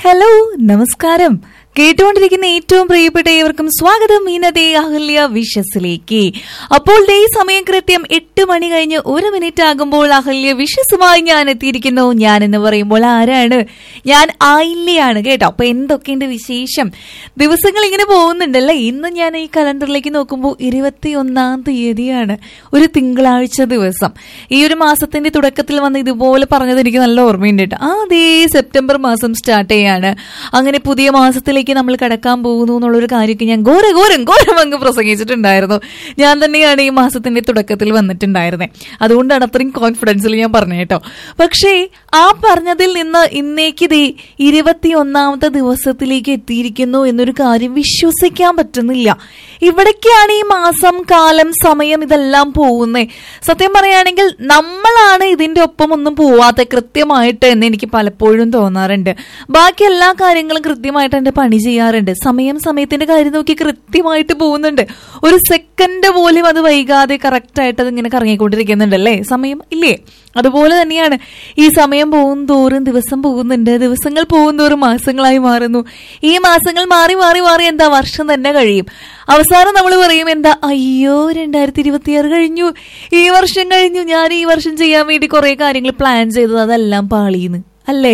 Hello നമസ്കാരം കേട്ടുകൊണ്ടിരിക്കുന്ന ഏറ്റവും പ്രിയപ്പെട്ട ഏവർക്കും സ്വാഗതം ഇന്നത്തെ അഹല്യ വിഷസിലേക്ക് അപ്പോൾ ദേ സമയം കൃത്യം എട്ട് മണി കഴിഞ്ഞ് ഒരു മിനിറ്റ് ആകുമ്പോൾ അഹല്യ വിഷസുമായി ഞാൻ എത്തിയിരിക്കുന്നു ഞാൻ എന്ന് പറയുമ്പോൾ ആരാണ് ഞാൻ ആയില്ലയാണ് കേട്ടോ അപ്പൊ എന്തൊക്കെയുണ്ട് വിശേഷം ദിവസങ്ങൾ ഇങ്ങനെ പോകുന്നുണ്ടല്ലേ ഇന്ന് ഞാൻ ഈ കലണ്ടറിലേക്ക് നോക്കുമ്പോൾ ഇരുപത്തിയൊന്നാം തീയതിയാണ് ഒരു തിങ്കളാഴ്ച ദിവസം ഈ ഒരു മാസത്തിന്റെ തുടക്കത്തിൽ വന്ന് ഇതുപോലെ പറഞ്ഞത് എനിക്ക് നല്ല ഓർമ്മയുണ്ട് കേട്ടോ ആ അതേ സെപ്റ്റംബർ മാസം സ്റ്റാർട്ട് ചെയ്യാണ് അങ്ങനെ പുതിയ മാസത്തിലേക്ക് നമ്മൾ കടക്കാൻ പോകുന്നു എന്നുള്ളൊരു കാര്യമൊക്കെ ഞാൻ ഘോര ഘോരം ഘോരം അങ്ങ് പ്രസംഗിച്ചിട്ടുണ്ടായിരുന്നു ഞാൻ തന്നെയാണ് ഈ മാസത്തിന്റെ തുടക്കത്തിൽ വന്നിട്ടുണ്ടായിരുന്നത് അതുകൊണ്ടാണ് അത്രയും കോൺഫിഡൻസിൽ ഞാൻ പറഞ്ഞു കേട്ടോ പക്ഷേ ആ പറഞ്ഞതിൽ നിന്ന് ഇന്നേക്ക് ദേ ഇരുപത്തിയൊന്നാമത്തെ ദിവസത്തിലേക്ക് എത്തിയിരിക്കുന്നു എന്നൊരു കാര്യം വിശ്വസിക്കാൻ പറ്റുന്നില്ല ഇവിടേക്കാണ് ഈ മാസം കാലം സമയം ഇതെല്ലാം പോകുന്നേ സത്യം പറയുകയാണെങ്കിൽ നമ്മളാണ് ഇതിന്റെ ഒപ്പം ഒന്നും പോവാത്ത കൃത്യമായിട്ട് എന്ന് എനിക്ക് പലപ്പോഴും തോന്നാറുണ്ട് ബാക്കി എല്ലാ കാര്യങ്ങളും കൃത്യമായിട്ട് എന്റെ പണി ചെയ്യാറുണ്ട് സമയം സമയത്തിന്റെ കാര്യം നോക്കി കൃത്യമായിട്ട് പോകുന്നുണ്ട് ഒരു സെക്കൻഡ് പോലും അത് വൈകാതെ കറക്റ്റ് ആയിട്ട് അത് ഇങ്ങനെ കറങ്ങിക്കൊണ്ടിരിക്കുന്നുണ്ടല്ലേ സമയം ഇല്ലേ അതുപോലെ തന്നെയാണ് ഈ സമയം പോകും തോറും ദിവസം പോകുന്നുണ്ട് ദിവസങ്ങൾ പോകും തോറും മാസങ്ങളായി മാറുന്നു ഈ മാസങ്ങൾ മാറി മാറി മാറി എന്താ വർഷം തന്നെ കഴിയും അവസാനം നമ്മൾ പറയും എന്താ അയ്യോ രണ്ടായിരത്തി ഇരുപത്തിയാറ് കഴിഞ്ഞു ഈ വർഷം കഴിഞ്ഞു ഞാൻ ഈ വർഷം ചെയ്യാൻ വേണ്ടി കുറെ കാര്യങ്ങൾ പ്ലാൻ ചെയ്തത് അതെല്ലാം പാളിയെന്ന് അല്ലേ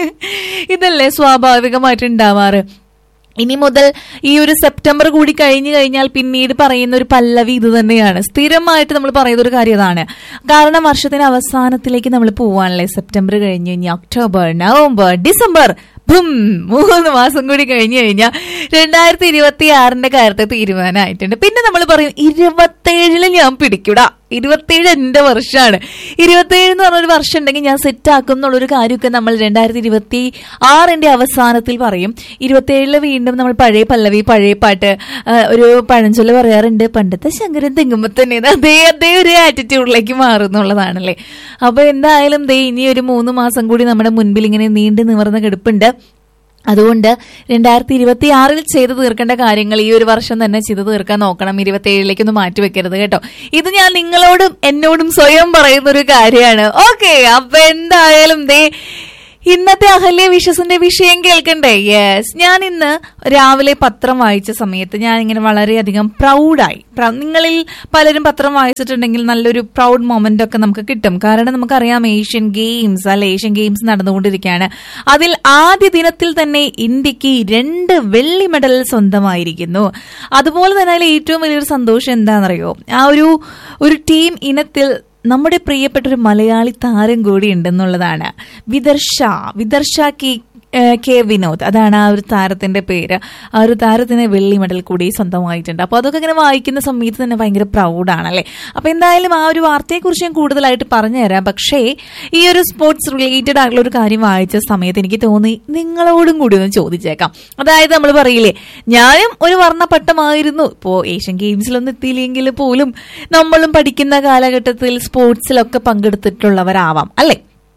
ഇതല്ലേ സ്വാഭാവികമായിട്ട് ഉണ്ടാവാറ് ഇനി മുതൽ ഈ ഒരു സെപ്റ്റംബർ കൂടി കഴിഞ്ഞു കഴിഞ്ഞാൽ പിന്നീട് പറയുന്ന ഒരു പല്ലവി ഇത് തന്നെയാണ് സ്ഥിരമായിട്ട് നമ്മൾ പറയുന്ന ഒരു കാര്യം അതാണ് കാരണം വർഷത്തിന്റെ അവസാനത്തിലേക്ക് നമ്മൾ പോവാണല്ലേ സെപ്റ്റംബർ കഴിഞ്ഞ് കഴിഞ്ഞാൽ ഒക്ടോബർ നവംബർ ഡിസംബർ ബും മൂന്ന് മാസം കൂടി കഴിഞ്ഞു കഴിഞ്ഞാൽ രണ്ടായിരത്തി ഇരുപത്തി ആറിന്റെ കാര്യത്തിൽ തീരുമാനമായിട്ടുണ്ട് പിന്നെ നമ്മൾ പറയും ഇരുപത്തേഴില് ഞാൻ പിടിക്കൂടാ ഇരുപത്തേഴ് എന്റെ വർഷമാണ് ഇരുപത്തേഴ് എന്ന് പറഞ്ഞൊരു വർഷം ഉണ്ടെങ്കിൽ ഞാൻ സെറ്റ് ആക്കും എന്നുള്ളൊരു കാര്യമൊക്കെ നമ്മൾ രണ്ടായിരത്തി ഇരുപത്തി ആറിന്റെ അവസാനത്തിൽ പറയും ഇരുപത്തേഴില് വീണ്ടും നമ്മൾ പഴയ പല്ലവി പഴയ പാട്ട് ആ, ഒരു പഴഞ്ചൊല്ല് പറയാറുണ്ട് പണ്ടത്തെ ശങ്കരൻ തെങ്ങുമ്പോ തന്നെ അതേ അതേ ഒരു ആറ്റിറ്റ്യൂഡിലേക്ക് മാറുന്നുള്ളതാണല്ലേ അപ്പൊ എന്തായാലും ദേ ഇനി ഒരു മൂന്ന് മാസം കൂടി നമ്മുടെ മുൻപിൽ ഇങ്ങനെ നീണ്ടു നിവർന്ന് കിടപ്പുണ്ട് അതുകൊണ്ട് രണ്ടായിരത്തി ഇരുപത്തി ആറിൽ ചെയ്തു തീർക്കേണ്ട കാര്യങ്ങൾ ഈ ഒരു വർഷം തന്നെ ചെയ്തു തീർക്കാൻ നോക്കണം ഇരുപത്തി ഏഴിലേക്കൊന്നും മാറ്റി വെക്കരുത് കേട്ടോ ഇത് ഞാൻ നിങ്ങളോടും എന്നോടും സ്വയം പറയുന്ന ഒരു കാര്യമാണ് ഓക്കെ അപ്പൊ എന്തായാലും ദേ ഇന്നത്തെ അഹല്യ വിശ്വസിന്റെ വിഷയം കേൾക്കണ്ടേ യെസ് ഞാൻ ഇന്ന് രാവിലെ പത്രം വായിച്ച സമയത്ത് ഞാൻ ഇങ്ങനെ വളരെയധികം പ്രൗഡായി പ്ര- നിങ്ങളിൽ പലരും പത്രം വായിച്ചിട്ടുണ്ടെങ്കിൽ നല്ലൊരു പ്രൗഡ് മൊമെന്റ് ഒക്കെ നമുക്ക് കിട്ടും കാരണം നമുക്കറിയാം ഏഷ്യൻ ഗെയിംസ് അല്ലെ ഏഷ്യൻ ഗെയിംസ് നടന്നുകൊണ്ടിരിക്കുകയാണ് അതിൽ ആദ്യ ദിനത്തിൽ തന്നെ ഇന്ത്യക്ക് രണ്ട് വെള്ളി മെഡൽ സ്വന്തമായിരിക്കുന്നു അതുപോലെ തന്നെ അതിൽ ഏറ്റവും വലിയൊരു സന്തോഷം എന്താണെന്നറിയോ ആ ഒരു ഒരു ടീം ഇനത്തിൽ നമ്മുടെ പ്രിയപ്പെട്ട ഒരു മലയാളി താരം കൂടി ഉണ്ടെന്നുള്ളതാണ് വിദർശ വിദർശ കെ ഏഹ് കെ വിനോദ് അതാണ് ആ ഒരു താരത്തിന്റെ പേര് ആ ഒരു താരത്തിന് വെള്ളി മെഡൽ കൂടി സ്വന്തമായിട്ടുണ്ട് അപ്പോൾ അതൊക്കെ ഇങ്ങനെ വായിക്കുന്ന സമയത്ത് തന്നെ ഭയങ്കര പ്രൗഡാണല്ലേ അപ്പൊ എന്തായാലും ആ ഒരു വാർത്തയെക്കുറിച്ച് ഞാൻ കൂടുതലായിട്ട് പറഞ്ഞുതരാം പക്ഷേ ഈ ഒരു സ്പോർട്സ് റിലേറ്റഡ് ആയിട്ടുള്ള ഒരു കാര്യം വായിച്ച സമയത്ത് എനിക്ക് തോന്നി നിങ്ങളോടും കൂടി ഒന്ന് ചോദിച്ചേക്കാം അതായത് നമ്മൾ പറയില്ലേ ഞാനും ഒരു വർണ്ണപ്പട്ടമായിരുന്നു ഇപ്പോ ഏഷ്യൻ ഗെയിംസിലൊന്നും എത്തിയില്ലെങ്കിൽ പോലും നമ്മളും പഠിക്കുന്ന കാലഘട്ടത്തിൽ സ്പോർട്സിലൊക്കെ പങ്കെടുത്തിട്ടുള്ളവരാവാം അല്ലേ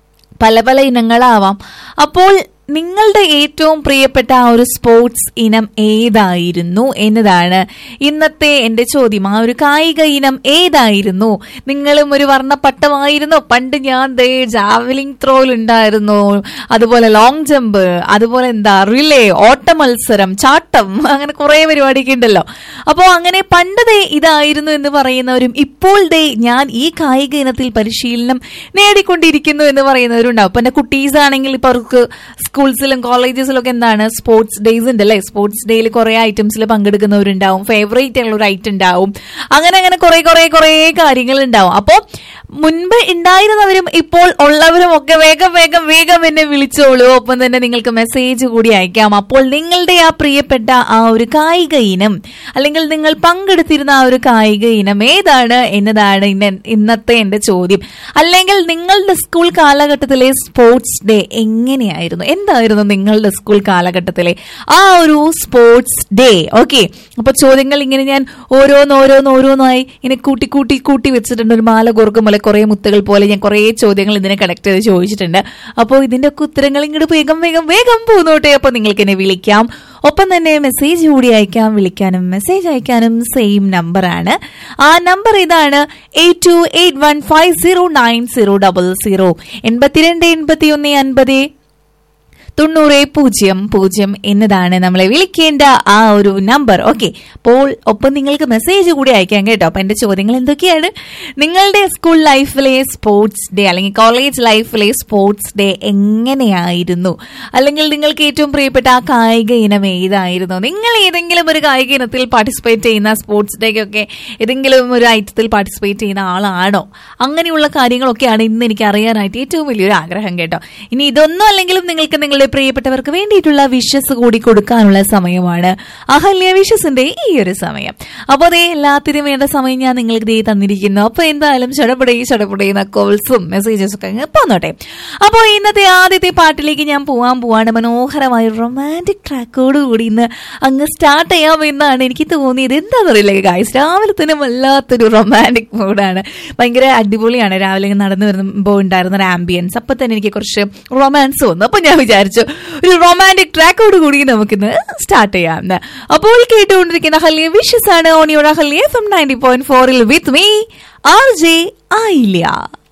പല പല ഇനങ്ങളാവാം അപ്പോൾ നിങ്ങളുടെ ഏറ്റവും പ്രിയപ്പെട്ട ആ ഒരു സ്പോർട്സ് ഇനം ഏതായിരുന്നു എന്നതാണ് ഇന്നത്തെ എന്റെ ചോദ്യം ആ ഒരു കായിക ഇനം ഏതായിരുന്നു നിങ്ങളും ഒരു വർണ്ണപ്പട്ടമായിരുന്നു പണ്ട് ഞാൻ ദേ ജാവലിംഗ് ത്രോയിൽ ഉണ്ടായിരുന്നു അതുപോലെ ലോങ് ജമ്പ് അതുപോലെ എന്താ റിലേ ഓട്ട മത്സരം ചാട്ടം അങ്ങനെ കുറെ പരിപാടിയൊക്കെ ഉണ്ടല്ലോ അപ്പോൾ അങ്ങനെ പണ്ട് ദേ ഇതായിരുന്നു എന്ന് പറയുന്നവരും ഇപ്പോൾ ദേ ഞാൻ ഈ കായിക ഇനത്തിൽ പരിശീലനം നേടിക്കൊണ്ടിരിക്കുന്നു എന്ന് പറയുന്നവരുണ്ടാവും ഇപ്പൊ എന്റെ കുട്ടീസ് ആണെങ്കിൽ ഇപ്പൊ അവർക്ക് സ്കൂൾസിലും കോളേജസിലും ഒക്കെ എന്താണ് സ്പോർട്സ് ഡേയ്സ് ഉണ്ട് അല്ലേ സ്പോർട്സ് ഡേയിൽ കുറെ ഐറ്റംസിൽ പങ്കെടുക്കുന്നവരുണ്ടാവും ഫേവറേറ്റ് ഉള്ള ഒരു ഐറ്റം ഉണ്ടാവും അങ്ങനെ അങ്ങനെ കുറെ കുറെ കുറെ കാര്യങ്ങൾ ഉണ്ടാവും അപ്പോൾ മുൻപ് ഉണ്ടായിരുന്നവരും ഇപ്പോൾ ഉള്ളവരും ഒക്കെ വേഗം വേഗം വേഗം എന്നെ വിളിച്ചോളൂ ഒപ്പം തന്നെ നിങ്ങൾക്ക് മെസ്സേജ് കൂടി അയക്കാം അപ്പോൾ നിങ്ങളുടെ ആ പ്രിയപ്പെട്ട ആ ഒരു കായിക ഇനം അല്ലെങ്കിൽ നിങ്ങൾ പങ്കെടുത്തിരുന്ന ആ ഒരു കായിക ഇനം ഏതാണ് എന്നതാണ് ഇന്ന ഇന്നത്തെ എന്റെ ചോദ്യം അല്ലെങ്കിൽ നിങ്ങളുടെ സ്കൂൾ കാലഘട്ടത്തിലെ സ്പോർട്സ് ഡേ എങ്ങനെയായിരുന്നു എന്തായിരുന്നു നിങ്ങളുടെ സ്കൂൾ കാലഘട്ടത്തിലെ ആ ഒരു സ്പോർട്സ് ഡേ ഓക്കെ അപ്പൊ ചോദ്യങ്ങൾ ഇങ്ങനെ ഞാൻ ഓരോന്ന് ഓരോന്ന് ഓരോന്നായി ഇങ്ങനെ കൂട്ടി കൂട്ടി കൂട്ടി വെച്ചിട്ടുണ്ട് ഒരു മാല കോർക്കും പോലെ കുറെ മുത്തുകൾ പോലെ ഞാൻ കുറെ ചോദ്യങ്ങൾ ഇതിനെ കണക്ട് ചെയ്ത് ചോദിച്ചിട്ടുണ്ട് അപ്പോൾ ഇതിന്റെ ഒക്കെ ഉത്തരങ്ങൾ ഇങ്ങോട്ട് വേഗം വേഗം വേഗം പോന്നോട്ടെ അപ്പൊ നിങ്ങൾക്ക് എന്നെ വിളിക്കാം ഒപ്പം തന്നെ മെസ്സേജ് കൂടി അയക്കാം വിളിക്കാനും മെസ്സേജ് അയക്കാനും സെയിം നമ്പറാണ് ആ നമ്പർ ഇതാണ് eight two eight one five zero nine zero double zero എൺപത്തിരണ്ട് എൺപത്തി ഒന്ന് അൻപത് തൊണ്ണൂറ് പൂജ്യം പൂജ്യം എന്നതാണ് നമ്മളെ വിളിക്കേണ്ട ആ ഒരു നമ്പർ ഓക്കെ അപ്പോൾ ഒപ്പം നിങ്ങൾക്ക് മെസ്സേജ് കൂടി അയക്കാം കേട്ടോ അപ്പൊ എന്റെ ചോദ്യങ്ങൾ എന്തൊക്കെയാണ് നിങ്ങളുടെ സ്കൂൾ ലൈഫിലെ സ്പോർട്സ് ഡേ അല്ലെങ്കിൽ കോളേജ് ലൈഫിലെ സ്പോർട്സ് ഡേ എങ്ങനെയായിരുന്നു അല്ലെങ്കിൽ നിങ്ങൾക്ക് ഏറ്റവും പ്രിയപ്പെട്ട ആ കായിക ഇനം ഏതായിരുന്നു നിങ്ങൾ ഏതെങ്കിലും ഒരു കായിക ഇനത്തിൽ പാർട്ടിസിപ്പേറ്റ് ചെയ്യുന്ന സ്പോർട്സ് ഡേക്കൊക്കെ ഏതെങ്കിലും ഒരു ഐറ്റത്തിൽ പാർട്ടിസിപ്പേറ്റ് ചെയ്യുന്ന ആളാണോ അങ്ങനെയുള്ള കാര്യങ്ങളൊക്കെയാണ് ഇന്ന് എനിക്ക് അറിയാനായിട്ട് ഏറ്റവും വലിയൊരു ആഗ്രഹം കേട്ടോ ഇനി ഇതൊന്നും അല്ലെങ്കിലും നിങ്ങൾക്ക് നിങ്ങളുടെ പ്രിയപ്പെട്ടവർക്ക് വേണ്ടിയിട്ടുള്ള വിഷസ് കൂടി കൊടുക്കാനുള്ള സമയമാണ് അഹല്യ വിഷസിന്റെ ഈ ഒരു സമയം അപ്പോൾ അതേ എല്ലാത്തിനും വേണ്ട സമയം ഞാൻ നിങ്ങൾക്ക് ദേ തന്നിരിക്കുന്നു അപ്പൊ എന്തായാലും ചടപടേ ചടപടയുന്ന കോൾസും മെസ്സേജസും ഒക്കെ അങ്ങ് പോന്നോട്ടെ അപ്പോൾ ഇന്നത്തെ ആദ്യത്തെ പാട്ടിലേക്ക് ഞാൻ പോവാൻ പോവാണ് മനോഹരമായ റൊമാൻറ്റിക് ട്രാക്കോട് കൂടി ഇന്ന് അങ്ങ് സ്റ്റാർട്ട് ചെയ്യാമെന്നാണ് എനിക്ക് തോന്നിയത് എന്താണെന്നറിയില്ല ഗായ്സ് രാവിലെ തന്നെ വല്ലാത്തൊരു റൊമാൻറ്റിക് മൂഡാണ് ഭയങ്കര അടിപൊളിയാണ് രാവിലെ ഇങ്ങനെ നടന്നു വരുമ്പോൾ ഉണ്ടായിരുന്ന ഒരു ആംബിയൻസ് അപ്പൊ തന്നെ എനിക്ക് കുറച്ച് റൊമാൻസ് വന്നു അപ്പൊ ഞാൻ വിചാരിച്ചു ഒരു റൊമാൻറ്റിക് ട്രാക്കോട് കൂടി നമുക്കിന്ന് സ്റ്റാർട്ട് ചെയ്യാം എന്ന്. അപ്പോൾ കേട്ടുകൊണ്ടിരിക്കുന്ന ഹല്ലിയ വിഷസ് ആണ് ഓണിയോട ഹല്ലിയ എഫ് എം നയൻറ്റി പോയിന്റ് ഫോറിൽ വിത്ത് മീ ആർ ജെ ആയില്ല